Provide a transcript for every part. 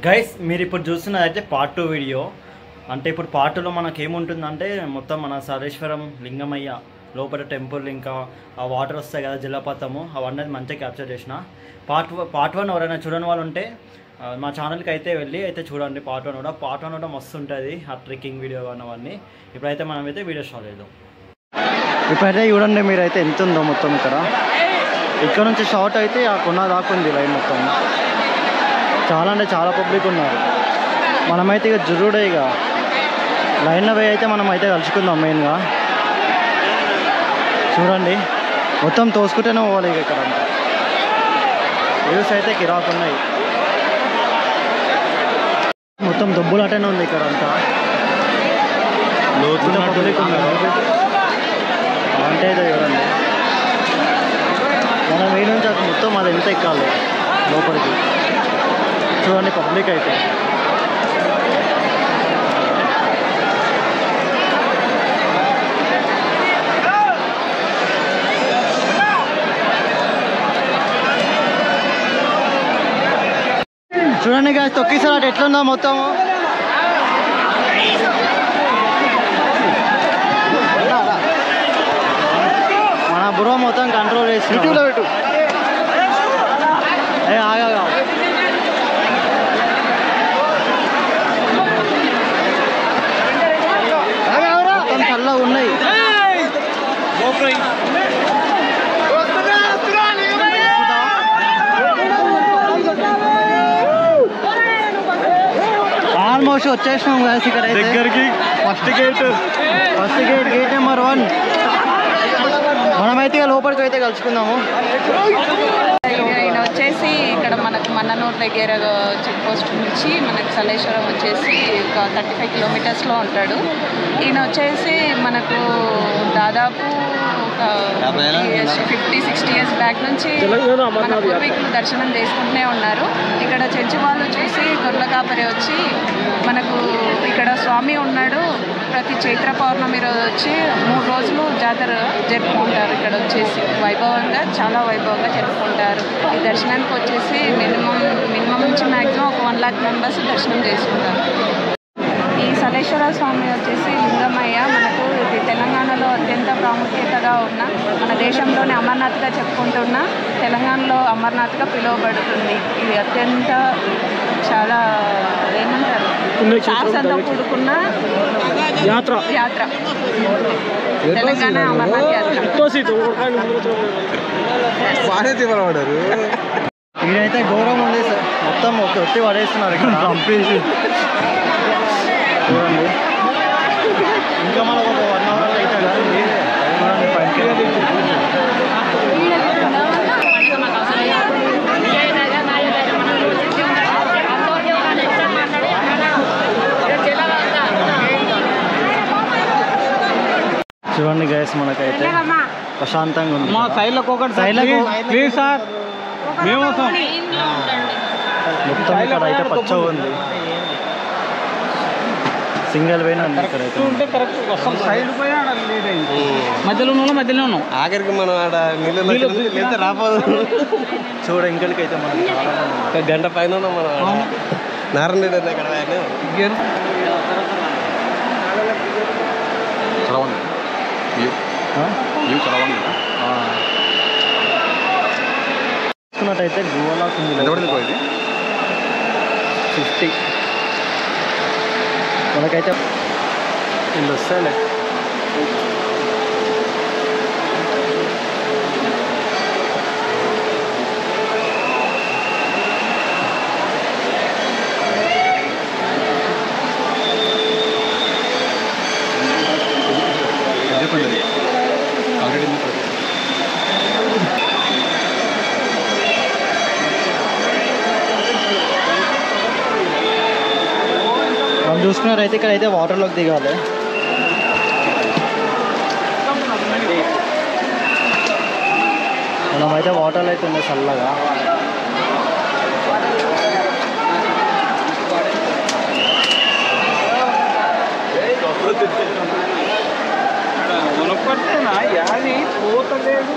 Guys మీరు ఇప్పుడు చూస్తున్నది అయితే పార్ట్ టూ వీడియో అంటే ఇప్పుడు పార్ట్ టూలో మనకి ఏముంటుందంటే మొత్తం మన సరేశ్వరం లింగమయ్య లోపల టెంపుల్ ఇంకా ఆ వాటర్ వస్తాయి కదా జలపాతము అవన్నీ మంచిగా క్యాప్చర్ చేసిన పార్ట్ పార్ట్ వన్ ఎవరైనా చూడని వాళ్ళు ఉంటే ఆ, మా ఛానల్కి అయితే వెళ్ళి అయితే చూడండి పార్ట్ వన్ కూడా పార్ట్ వన్ కూడా మస్తు ఉంటుంది ఆ ట్రెక్కింగ్ వీడియో కానీ అవన్నీ ఇప్పుడైతే మనం అయితే వీడియో స్టార్ట్ చేద్దాం ఇప్పుడైతే చూడండి మీరైతే ఎంత ఉందో మొత్తం ఇక్కడ ఇక్కడ నుంచి షార్ట్ అయితే ఆ కొన్న దాకా ఉంది లైన్ మొత్తం చాలా అంటే చాలా పబ్లిక్ ఉన్నారు మనమైతే ఇక జురుడే ఇక లైన్లో పోయి అయితే మనం అయితే కలుసుకుందాం మెయిన్గా చూడండి మొత్తం తోసుకుంటూనే పోవాలి ఇక ఇక్కడ అంతా వ్యూస్ అయితే కిరాకు ఉన్నాయి మొత్తం దుబ్బులాటనే ఉంది ఇక్కడ అంతా ఇంత పబ్లిక్ ఉన్నారు అంటే ఇదో చూడండి మనం ఈ నుంచి అక్కడ మొత్తం అది ఎంత ఎక్కాలి లోపలికి చూడండి పబ్లిక్ అయితే చూడండి గాయ తొక్కిసారి అటు ఎట్లుందో మొత్తం మన బ్రో మొత్తం కంట్రోల్ చేసి పెట్టు ఏ ఆగా మొత్తం చల్లగా ఉన్నాయి ఆల్మోస్ట్ వచ్చేసినాం గాయస్ ఇక్కడ దగ్గరికి first gate first gate gate number one మనమైతే ఇక లోపలికి అయితే కలుసుకుందాము ఈయన వచ్చేసి ఇక్కడ మనకు మన్ననూరు దగ్గర చెక్ పోస్ట్ నుంచి మనకు సలేశ్వరం వచ్చేసి ఒక థర్టీ ఫైవ్ కిలోమీటర్స్లో ఉంటాడు ఈయన వచ్చేసి మనకు దాదాపు ఒక ఫిఫ్టీ సిక్స్టీ ఇయర్స్ బ్యాక్ నుంచి మన పూర్వీకులు దర్శనం చేసుకుంటూనే ఉన్నారు ఇక్కడ చర్చి వాళ్ళు చూసి గొర్రెల కాపరి వచ్చి మనకు ఇక్కడ స్వామి ఉన్నాడు ప్రతి చైత్ర పౌర్ణమి రోజు వచ్చి మూడు రోజులు జాతర జరుపుకుంటారు ఇక్కడ వచ్చేసి వైభవంగా చాలా వైభవంగా జరుపుకుంటారు ఈ దర్శనానికి వచ్చేసి మినిమం మినిమం నుంచి మ్యాక్సిమం ఒక వన్ లాక్ మెంబర్స్ దర్శనం చేసుకుంటారు ఈ సలేశ్వర స్వామి వచ్చేసి లింగమయ్య మనకు ఇది తెలంగాణలో అత్యంత ప్రాముఖ్యతగా ఉన్న మన దేశంలోని అమర్నాథ్గా చెప్పుకుంటున్న తెలంగాణలో అమర్నాథ్గా పిలువబడుతుంది ఇది అత్యంత చాలా ఏమంటారు సాహసంతో కూడుకున్న యాత్ర యాత్ర తెలంగాణ అమర్నాథ్ యాత్ర బాగానే తీవ్రపడ్డారు ఈడైతే ఘోరం ఉంది సార్ మొత్తం ఒక ఒత్తి పడేస్తున్నారు ఇక్కడ చంపేసి చూడండి ఇంకా మనకు ఒక వన్ అవర్ అయితే చూడండి పైకి చూడండి గైస్ మనకైతే ప్రశాంతంగా ఉంది మా సైడ్లకు ఒకటి సైడ్లకు ప్లీజ్ సార్ మేము వస్తాం మొత్తం ఇక్కడ అయితే పచ్చగా ఉంది సింగిల్ వేన్ ఉంది ఇక్కడ అయితే ఉంటే కరెక్ట్ వస్తాం సైడ్ పోయి ఆడ లేట్ అయింది మధ్యలో ఉన్నాం మధ్యలో ఉన్నాం ఆఖరికి మనం ఆడ నీళ్ళు లేదా రాపోదు చూడ ఇంకలకి అయితే మనకి చాలా మంది ఉన్నారు. ఒక గంట పైన ఉన్నాం మనం ఆడ. నారాయణ రెడ్డి అన్న ఇక్కడ ఆయన ఆ? ఆ. చూసుకున్నట్టయితే గోవాలాకు ఉంది ఫిఫ్టీ మనకైతే వీళ్ళు వస్తాయిలే మనం చూసుకున్నారైతే ఇక్కడ అయితే వాటర్లోకి దిగాలి మనమైతే వాటర్లో అయితే ఉంది చల్లగా మనొక్కటేనా యాది పోతలేదు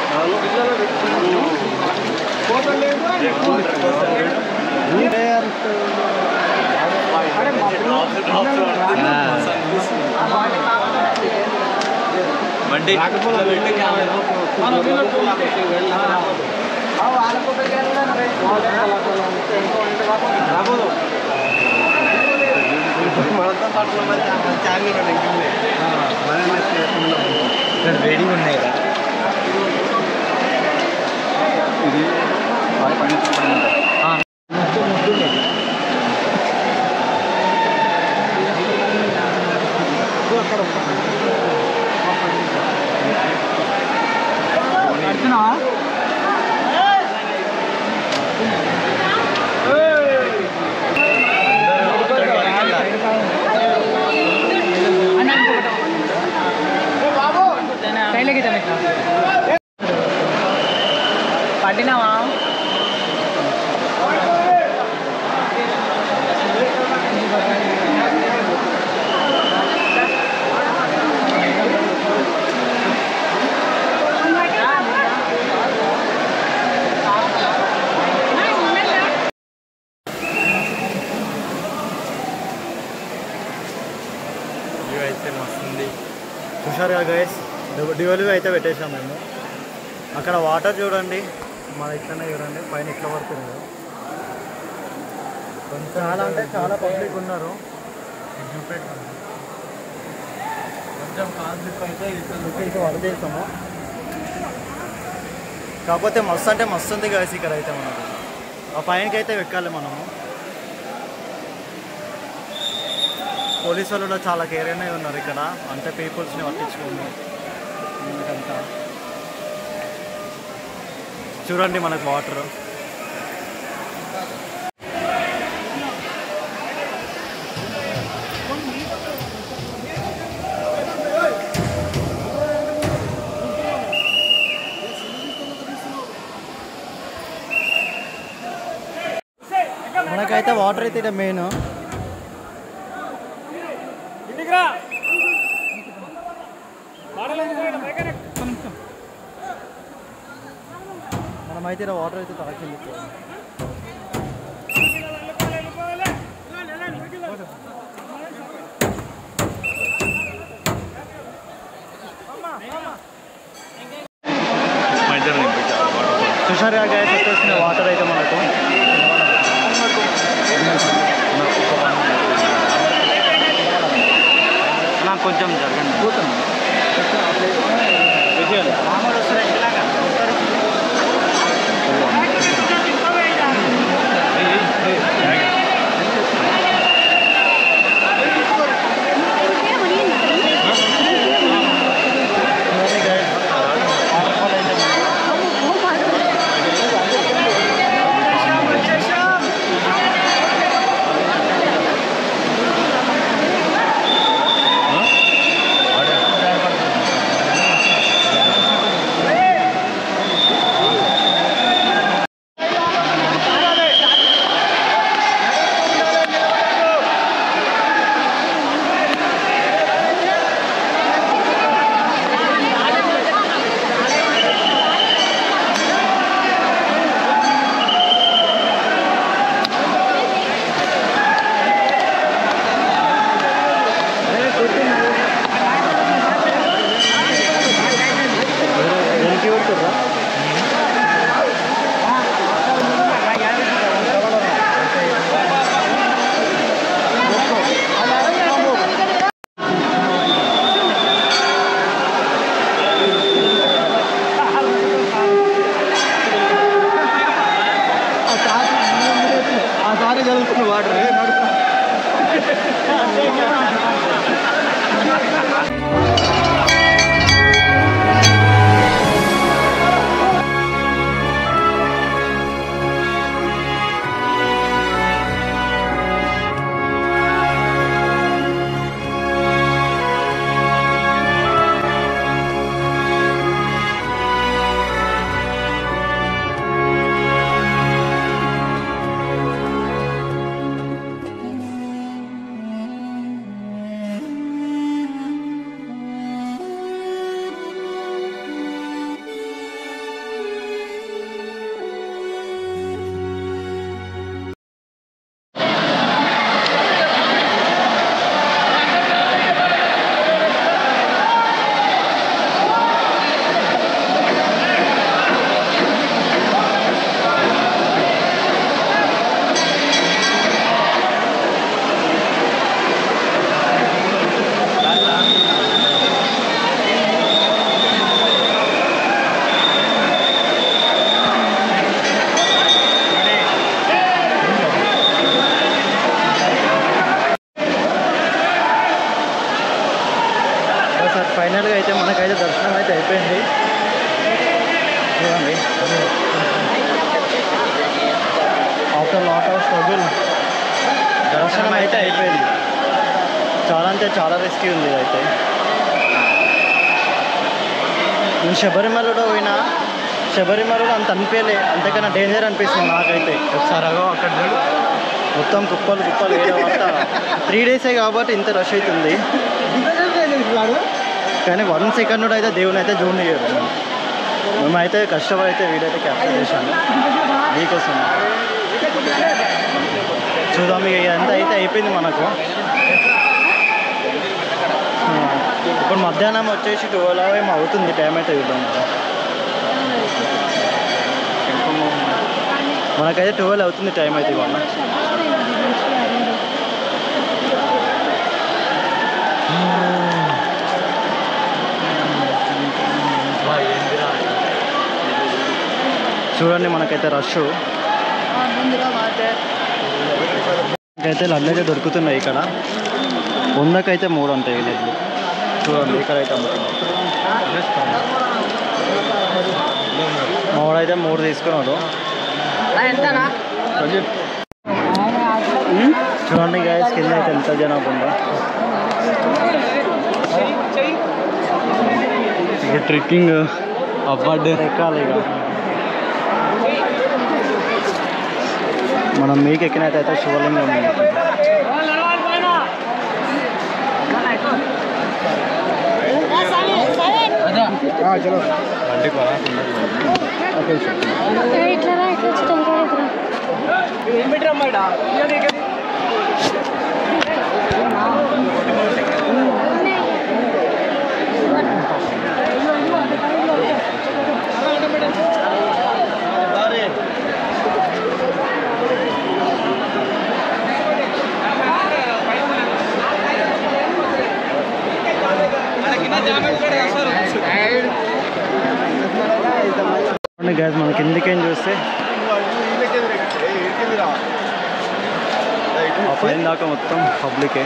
పోతలేదు ఊరే అంత బండి మనతో పాటు ఛానల్ వేడిగా ఉన్నాయి కదా ఇది పట్టినావా వ్యూ అయితే మస్తుంది చూసారుగా గైస్ డ్యూయల్ అయితే పెట్టేసాం మేము అక్కడ వాటర్ చూడండి మన ఇట్లనే చూడండి పైన ఇట్లా పడుతుంది కదా కొంచెం చాలా అంటే చాలా పబ్లిక్ ఉన్నారు చూపెట్టాను కొంచెం కాన్సెప్ట్ అయితే ఇట్లా వదిలేసాము కాకపోతే మస్తు అంటే మస్తు ఉంది గైస్ ఇక్కడ అయితే మనకు ఆ పైనకి అయితే ఎక్కాలి మనము పోలీసు వాళ్ళు కూడా చాలా కేర్గానే ఉన్నారు ఇక్కడ అంటే పీపుల్స్ని పట్టించుకోండి ఎందుకంతా చూడండి మనకు వాటర్ మనకైతే వాటర్ అయితే ఇక్కడ మెయిన్ మనమైతే ఇక్కడ వాటర్ అయితే తాకింది చూసారుగా గ్యాస్ వచ్చేసిన వాటర్ అయితే మనకు నాకు కొంచెం జరగండి కూర్చోండి మనకైతే దర్శనం అయితే అయిపోయింది చూడండి ఆఫ్టర్ లాట్ ఆఫ్ స్ట్రగుల్ దర్శనం అయితే అయిపోయింది చాలా అంటే చాలా రిస్కీ ఉంది ఇదైతే నేను శబరిమలలో పోయినా శబరిమలలో అంత అనిపించలే అంతకన్నా డేంజర్ అనిపిస్తుంది నాకైతే ఒకసారి అగో అక్కడ చూడు మొత్తం కుప్పలు కుప్పలు వేయడం త్రీ డేసే కాబట్టి ఇంత రష్ అవుతుంది కానీ వన్ సెకండ్ కూడా అయితే దేవుని అయితే జూన్ చేయరు మేమైతే కష్టపడి అయితే వీడియో అయితే క్యాప్చర్ చేశాను మీకోసం చూద్దాం ఇక ఇదంతా అయితే అయిపోయింది మనకు ఆ, ఇప్పుడు మధ్యాహ్నం వచ్చేసి ట్వెల్వ్ ఏమో అవుతుంది టైం అయితే చూద్దాం మనకైతే ట్వెల్వ్ అవుతుంది టైం అయితే ఇవాళ చూడండి మనకైతే రష్ అయితే లడ్లు అయితే దొరుకుతున్నాయి ఇక్కడ వందకైతే మూడు ఉంటాయి ఈ లడ్లు చూడండి ఇక్కడైతే అమ్ముతున్నాం మూడైతే మూడు తీసుకున్నాడు చూడండి గాయస్ కింద అయితే ఎంత జనాభా ఉందో ఇక ట్రెక్కింగ్ అవ్వడ్ ఎక్కాలి ఇక మనం మీకు ఎక్కినట్టయితే శివలింగం ఉంది. బండి కొనా? చూడండి గ్యాస్ మన కిందికేం చూస్తే ఆ పైన దాకా మొత్తం పబ్లికే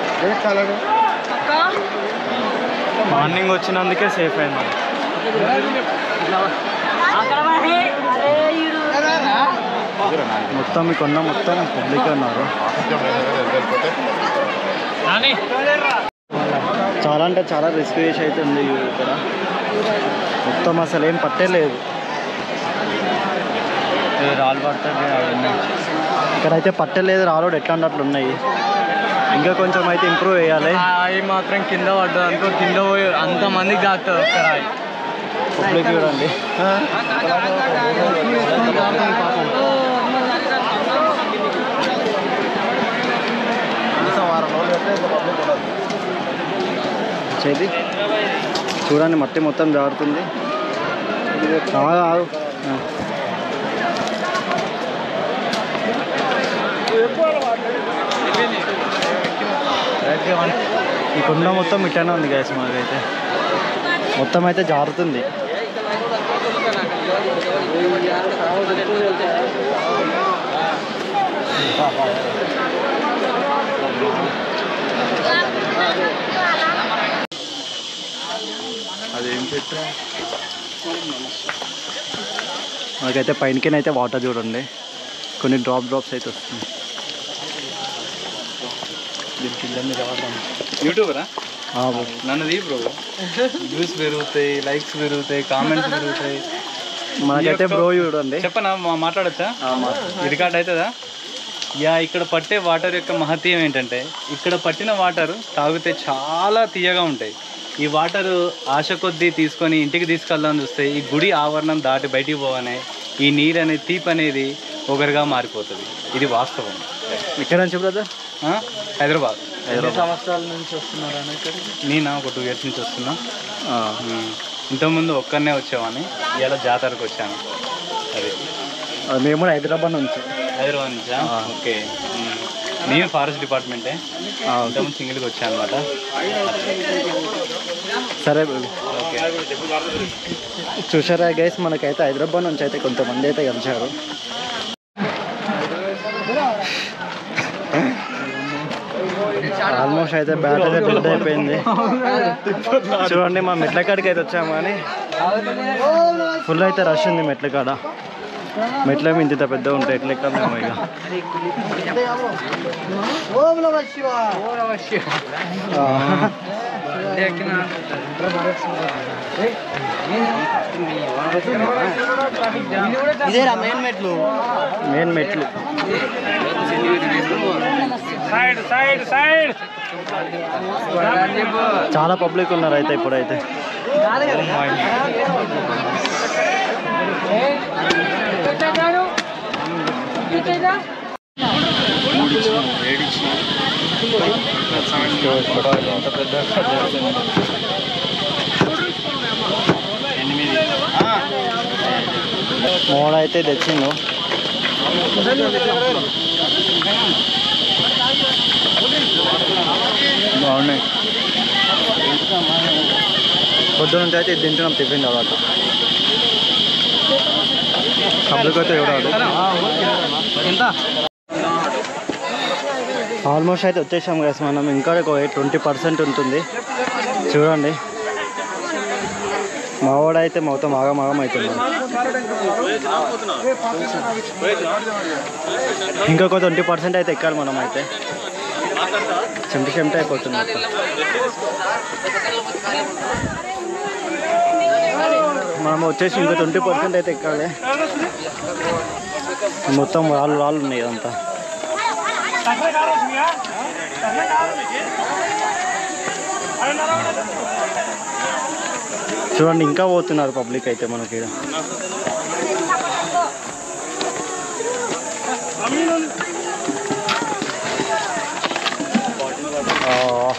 మార్నింగ్ వచ్చినందుకే సేఫ్ అయింది మొత్తం ఈ కొండ మొత్తం పబ్లిక్ ఉన్నారు చాలా అంటే చాలా రిస్క్ చేసి అయితే ఉంది ఇక్కడ మొత్తం అసలు ఏం పట్టేలేదు ఏ రాళ్ళు పడుతుంది అవన్నీ ఇక్కడైతే పట్టలేదు రాళ్ళు ఎట్లా అన్నట్లు ఉన్నాయి ఇంకా కొంచెం అయితే ఇంప్రూవ్ చేయాలి అవి మాత్రం కింద పడ్డది అనుకో కింద పోయి అంత మందికి తాకుతుంది ఒక్క రాయి పబ్లిక్ చూడండి చేతి చూడండి మట్టి మొత్తం జారుతుంది ఆగు, ఆగు. ఆ. ఈ కొండ మొత్తం ఇట్లనే ఉంది గ్యాస్ మనకైతే మొత్తం అయితే జారుతుంది అదేం చెట్టు మనకైతే పైనకైతే వాటర్ చూడండి కొన్ని డ్రాప్ డ్రాప్స్ అయితే వస్తుంది దీని కింద మీద వాటర్ యూట్యూబరా ఆ, నన్నది బ్రో వ్యూస్ పెరుగుతాయి లైక్స్ పెరుగుతాయి కామెంట్స్ పెరుగుతాయి మనకైతే బ్రో చూడండి చెప్పనా మా- మాట్లాడొచ్చా ఆ, మా- ఇది కార్డ్ అవుతుందా యా ఇక్కడ పట్టే వాటర్ యొక్క మహత్యం ఏంటంటే ఇక్కడ పట్టిన వాటర్ తాగితే చాలా తీయగా ఉంటాయి ఈ వాటర్ ఆశ కొద్దీ తీసుకొని ఇంటికి తీసుకెళ్దామని చూస్తే ఈ గుడి ఆవరణం దాటి బయటికి పోగానే ఈ నీరు అనేది తీపి అనేది ఒకరిగా మారిపోతుంది ఇది వాస్తవం ఇక్కడ నుంచి బ్రదర్ ఆ? హైదరాబాద్ హైదరాబాద్. సంవత్సరాల నుంచి వస్తున్నారా నేను ఒక టూ ఇయర్స్ నుంచి వస్తున్నా ఉమ్. ఇంతకుముందు ఒక్కనే వచ్చేవాడిని ఇలా జాతరకు వచ్చాను అది మేము కూడా హైదరాబాద్ నుంచి హైదరాబాద్ నుంచా ఆ. Okay um. నేను ఫారెస్ట్ డిపార్ట్మెంటే ఆ, ఇంతకుముందు సింగిల్గా వచ్చాను అనమాట సరే చూసారా గైస్ మనకైతే హైదరాబాద్ నుంచి అయితే కొంతమంది అయితే కలిసారు ఆల్మోస్ట్ అయితే బ్యాట్ అయితే డెడ్ అయిపోయింది చూడండి మా మెట్ల కాడికి అయితే వచ్చాము కానీ ఫుల్ అయితే రష్ ఉంది మెట్ల కాడ మెట్ల మీద ఇంత పెద్ద ఉంటాయి ఎట్లా ఎక్కడ మేము ఇక ఆ. ఇదేరా మెయిన్ మెట్లు మెయిన్ మెట్లు చాలా పబ్లిక్ ఉన్నారు అయితే ఇప్పుడైతే మోడ అయితే తెచ్చిండు బాగున్నాయి పొద్దున నుంచి అయితే ఇది తింటున్నాం టిఫిన్ తర్వాత అప్పటికైతే చూడాలి ఎంత ఆల్మోస్ట్ అయితే వచ్చేసాం కదా మనం ఇంకా ఒక ట్వంటీ పర్సెంట్ ఉంటుంది చూడండి మా వాడైతే మొత్తం ఆగం ఆగం అవుతుంది ఇంకొక ట్వంటీ పర్సెంట్ అయితే ఎక్కాలి మనం అయితే చెమట చెమట అయిపోతుంది మొత్తం. మనం వచ్చేసి ఇంకో ట్వంటీ పర్సెంట్ అయితే ఎక్కాలి మొత్తం రాళ్ళు రాళ్ళు ఉన్నాయి ఇదంతా చూడండి ఇంకా పోతున్నారు పబ్లిక్ అయితే మనకి ఈడ. ఆ.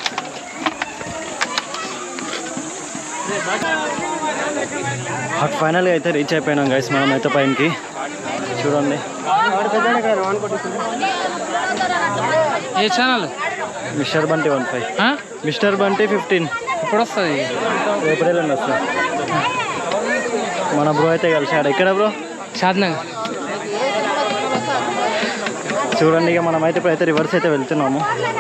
ఫైనల్గా అయితే రీచ్ అయిపోయినాం గైస్ మనం అయితే పైనకి చూడండి ఏ channel mister Bunty one five mister Bunty fifteen ఇప్పుడు వస్తుంది ఏప్రిల్ అండి వస్తుంది మన బ్రో అయితే కలిసాడు ఎక్కడ బ్రో షాద్నగర్ చూడండి ఇక మనం అయితే ఇప్పుడైతే రివర్స్ అయితే వెళ్తున్నాము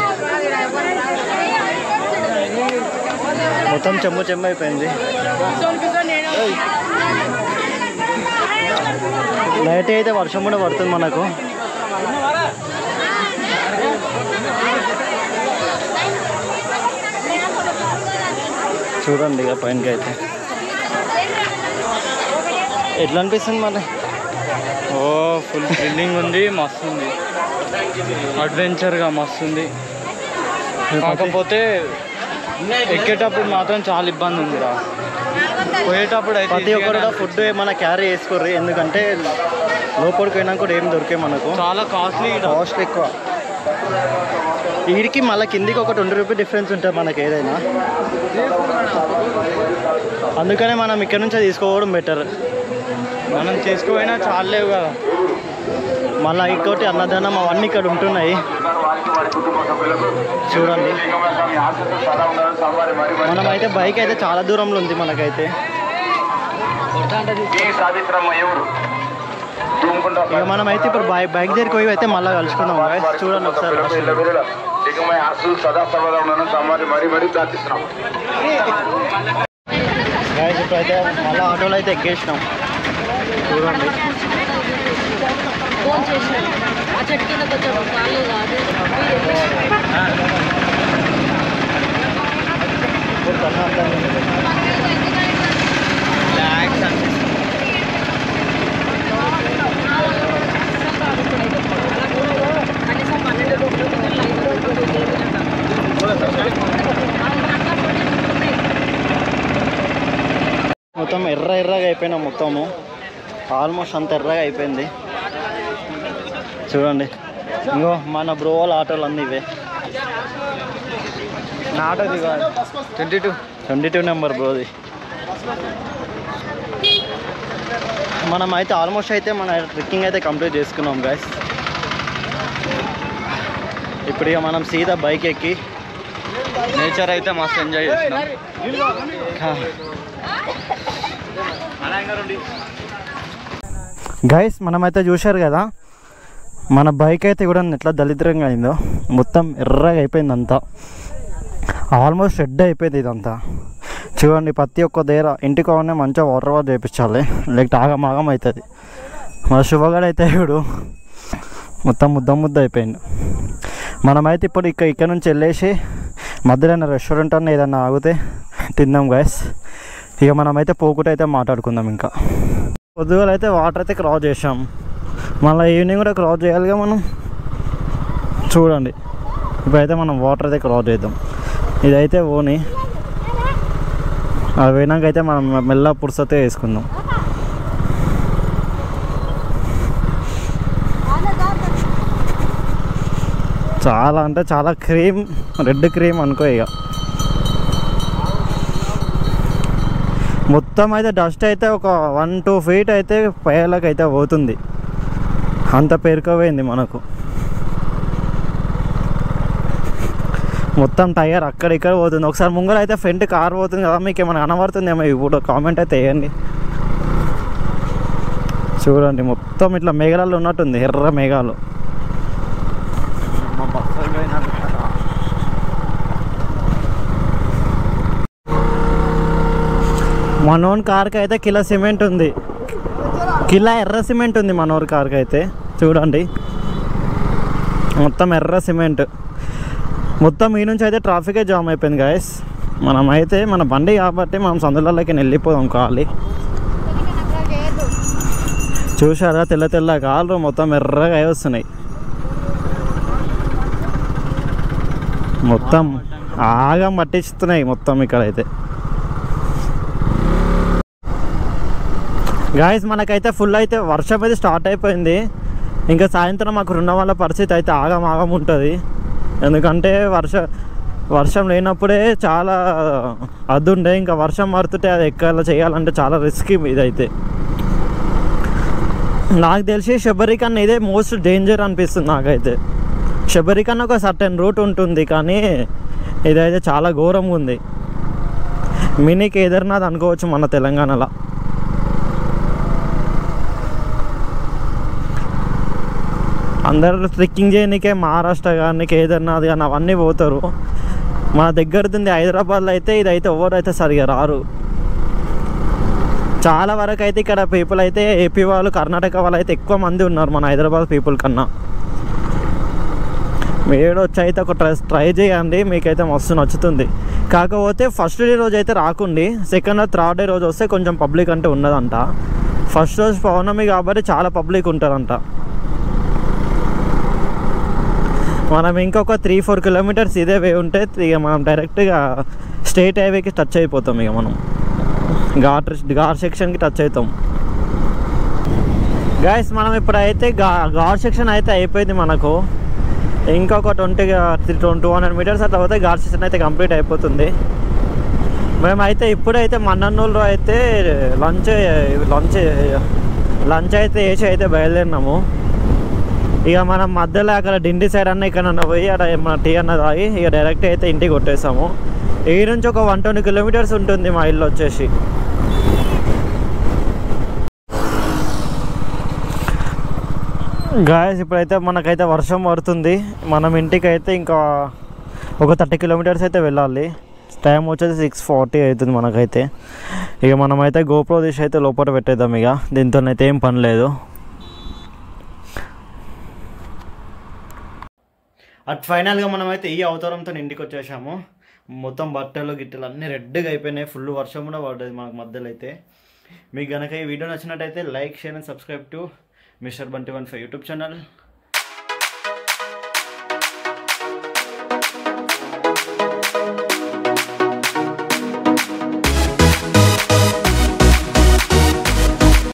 మొత్తం చెమ్ము చెమ్ము అయిపోయింది నైట్ అయితే వర్షం కూడా పడుతుంది మనకు చూడండి ఇక పైనకి అయితే ఎట్లా అనిపిస్తుంది మరి ఓ ఫుల్ థ్రిల్లింగ్ ఉంది మస్తు ఉంది అడ్వెంచర్గా మస్తు ఉంది కాకపోతే ఎక్కేటప్పుడు మాత్రం చాలా ఇబ్బంది ఉందిరా పోయేటప్పుడు అయితే ప్రతి ఒక్కరు easy గానే ఫుడ్ ఏమైనా క్యారీ చేసుకోర్రి ఎందుకంటే లోపలికి పోయినా కూడా ఏం దొరికే మనకు చాలా కాస్ట్లీ కాస్ట్ ఎక్కువ వీడికి మళ్ళీ కిందికి ఒక ట్వంటీ రూపీ డిఫరెన్స్ ఉంటుంది మనకి ఏదైనా అందుకనే మనం ఇక్కడ నుంచే తీసుకోవడం బెటర్ మనం చేసుకుపోయినా చాలా లేవు కదా మళ్ళీ ఇంకోటి అన్నదానం అవన్నీ ఇక్కడ ఉంటున్నాయి చూడండి మనమైతే బైక్ అయితే చాలా దూరంలో ఉంది మనకైతే ఇక మనమైతే ఇప్పుడు బైక్ బైక్ దగ్గరికి పోయి అయితే మళ్ళీ కలుసుకుందాం guys. చూడండి ఒకసారి సదా సర్వదా ఉన్నాను సమాధి మరీ మరీ ప్రార్థిస్తున్నాం గాయస్ ఇప్పుడైతే మళ్ళీ ఆటోలో అయితే ఎక్కేసినాం చూడండి ఇప్పుడు ప్రశాంతంగా ఉంది. మొత్తం ఎర్ర ఎర్రగా అయిపోయినాం మొత్తము ఆల్మోస్ట్ అంత ఎర్రగా అయిపోయింది చూడండి ఇంకో మన బ్రో వాళ్ళ ఆటోలు అన్నీ ఇవే నా ఆటోది కాదు twenty two twenty two number బ్రోది మనం అయితే ఆల్మోస్ట్ అయితే మన ట్రెక్కింగ్ అయితే కంప్లీట్ చేసుకున్నాం గాయస్ ఇప్పుడు ఇక మనం సీదా బైక్ ఎక్కి నేచర్ అయితే మస్తు ఎంజాయ్ చేసినాం గైస్ మనమైతే చూశారు కదా మన బైక్ అయితే కూడా ఎట్లా దళిద్రంగా అయిందో మొత్తం ఎర్రగా అయిపోయింది అంతా ఆల్మోస్ట్ రెడ్ అయిపోయింది ఇదంతా చూడండి ప్రతి ఒక్క దగ్గర ఇంటికి కావాలనే మంచిగా వాటర్ వాటర్ చేయించాలి లేకపోతే ఆగమాగం అవుతుంది మన శుభగాడు అయితే ఇప్పుడు మొత్తం ముద్ద ముద్ద అయిపోయింది మనమైతే ఇప్పుడు ఇక్కడ ఇక్కడ నుంచి వెళ్ళేసి మధ్యలో ఏదైనా రెస్టారెంట్ అన్న ఏదన్నా ఆగితే తిందాం గ్యాస్ ఇక మనమైతే పోకుండా అయితే మాట్లాడుకుందాం ఇంకా పొద్దుగాల అయితే వాటర్ అయితే క్రాస్ చేసాం మళ్ళీ ఈవినింగ్ కూడా క్రాస్ చేయాలిగా మనం చూడండి ఇప్పుడైతే మనం వాటర్ అయితే క్రాస్ చేద్దాం ఇదైతే ఓని అది పోయినాక అయితే మనం మెల్ల పురుసతే వేసుకుందాం చాలా అంటే చాలా క్రీమ్ రెడ్ క్రీమ్ అనుకో ఇక మొత్తం అయితే డస్ట్ అయితే ఒక వన్ టూ ఫీట్ అయితే పైలకు అయితే పోతుంది అంత పేరుకోపోయింది మనకు మొత్తం టైర్ అక్కడ ఇక్కడ పోతుంది ఒకసారి ముంగర అయితే ఫ్రంట్ కార్ పోతుంది కదా మీకు ఏమైనా కనబడుతుందేమో ఇప్పుడు కామెంట్ అయితే వేయండి చూడండి మొత్తం ఇట్లా మేఘాలు ఉన్నట్టుంది ఎర్ర మేఘాలు మనోన్ కార్కి అయితే కిలో సిమెంట్ ఉంది కిలో ఎర్ర సిమెంట్ ఉంది మనోర్ కార్కి అయితే చూడండి మొత్తం ఎర్ర సిమెంట్ మొత్తం ఈ నుంచి అయితే ట్రాఫికే జామ్ అయిపోయింది గాయస్ మనం అయితే మన బండి కాబట్టి మనం సందులలోకి వెళ్ళిపోదాం ఖాళీ చూసారా తెల్ల తెల్ల కాళ్ళు మొత్తం ఎర్రగా అయి వస్తున్నాయి మొత్తం ఆగం పట్టిస్తున్నాయి మొత్తం ఇక్కడైతే గాయస్ మనకైతే ఫుల్ అయితే వర్షం అయితే స్టార్ట్ అయిపోయింది ఇంకా సాయంత్రం మాకు ఉన్న వాళ్ళ పరిస్థితి అయితే ఆగం ఆగం ఉంటుంది ఎందుకంటే వర్ష వర్షం లేనప్పుడే చాలా అద్దుండే ఇంకా వర్షం పడుతుంటే అది ఎక్కాల చేయాలంటే చాలా రిస్క్ ఇదైతే నాకు తెలిసి శబరి కన్నా ఇదే మోస్ట్ డేంజర్ అనిపిస్తుంది నాకైతే శబరి కన్నా ఒక సర్టెన్ రూట్ ఉంటుంది కానీ ఇదైతే చాలా ఘోరంగా ఉంది మినీ కేదార్నాథ్ అనుకోవచ్చు మన తెలంగాణలో అందరూ ట్రెక్కింగ్ చేయడానికే మహారాష్ట్ర కానీ కేదార్నాథ్ కానీ అవన్నీ పోతారు మన దగ్గరది హైదరాబాద్లో అయితే ఇదైతే ఎవరు అయితే సరిగా రారు చాలా వరకు అయితే ఇక్కడ పీపుల్ అయితే ఏపీ వాళ్ళు కర్ణాటక వాళ్ళు అయితే ఎక్కువ మంది ఉన్నారు మన హైదరాబాద్ పీపుల్ కన్నా మీరు వచ్చి అయితే ఒక ట్రై ట్రై చేయండి మీకైతే మస్తు నచ్చుతుంది కాకపోతే ఫస్ట్ డే రోజు అయితే రాకుండి సెకండ్ థర్డ్ డే రోజు వస్తే కొంచెం పబ్లిక్ అంటే ఉన్నదంట ఫస్ట్ రోజు పౌర్ణమి కాబట్టి చాలా పబ్లిక్ ఉంటారంట మనం ఇంకొక త్రీ ఫోర్ కిలోమీటర్స్ ఇదే వే ఉంటే ఇక మనం డైరెక్ట్గా స్టేట్ హైవేకి టచ్ అయిపోతాం ఇక మనం ఘాట్ ఘాట్ సెక్షన్కి టచ్ అవుతాం గాయస్ మనం ఇప్పుడైతే ఘా ఘాట్ సెక్షన్ అయితే అయిపోయింది మనకు ఇంకొక ట్వంటీ టూ హండ్రెడ్ మీటర్స్ అట్లా పోతే ఘాట్ సెక్షన్ అయితే కంప్లీట్ అయిపోతుంది మేమైతే ఇప్పుడైతే మన్నన్నూరులో అయితే లంచ్ లంచ్ లంచ్ అయితే వేసి అయితే బయలుదేరినాము ఇక మనం మధ్యలో అక్కడ డిండి సైడ్ అన్న ఇక్కడ పోయి అక్కడ మన టీ అన్న తాగి ఇక డైరెక్ట్ అయితే ఇంటికి కొట్టేసాము ఈ నుంచి ఒక వన్ ట్వంటీ కిలోమీటర్స్ ఉంటుంది మా ఇల్లు వచ్చేసి గాయస్ ఇప్పుడైతే మనకైతే వర్షం పడుతుంది మనం ఇంటికి అయితే ఇంకా ఒక థర్టీ కిలోమీటర్స్ అయితే వెళ్ళాలి టైం వచ్చేసి సిక్స్ ఫార్టీ అవుతుంది మనకైతే ఇక మనమైతే గోప్రో తీసి అయితే లోపల పెట్టేద్దాం ఇక దీంతోనైతే ఏం పని లేదు అట్ ఫైనల్గా మనమైతే ఈ అవతారంతో ఇంటికి వచ్చేసాము మొత్తం బట్టలు గిట్టలు అన్నీ రెడ్గా అయిపోయినాయి ఫుల్ వర్షం కూడా పడ్డది మనకు మధ్యలో అయితే మీకు కనుక ఈ వీడియో నచ్చినట్టయితే like share and subscribe to mister Bunty one five YouTube channel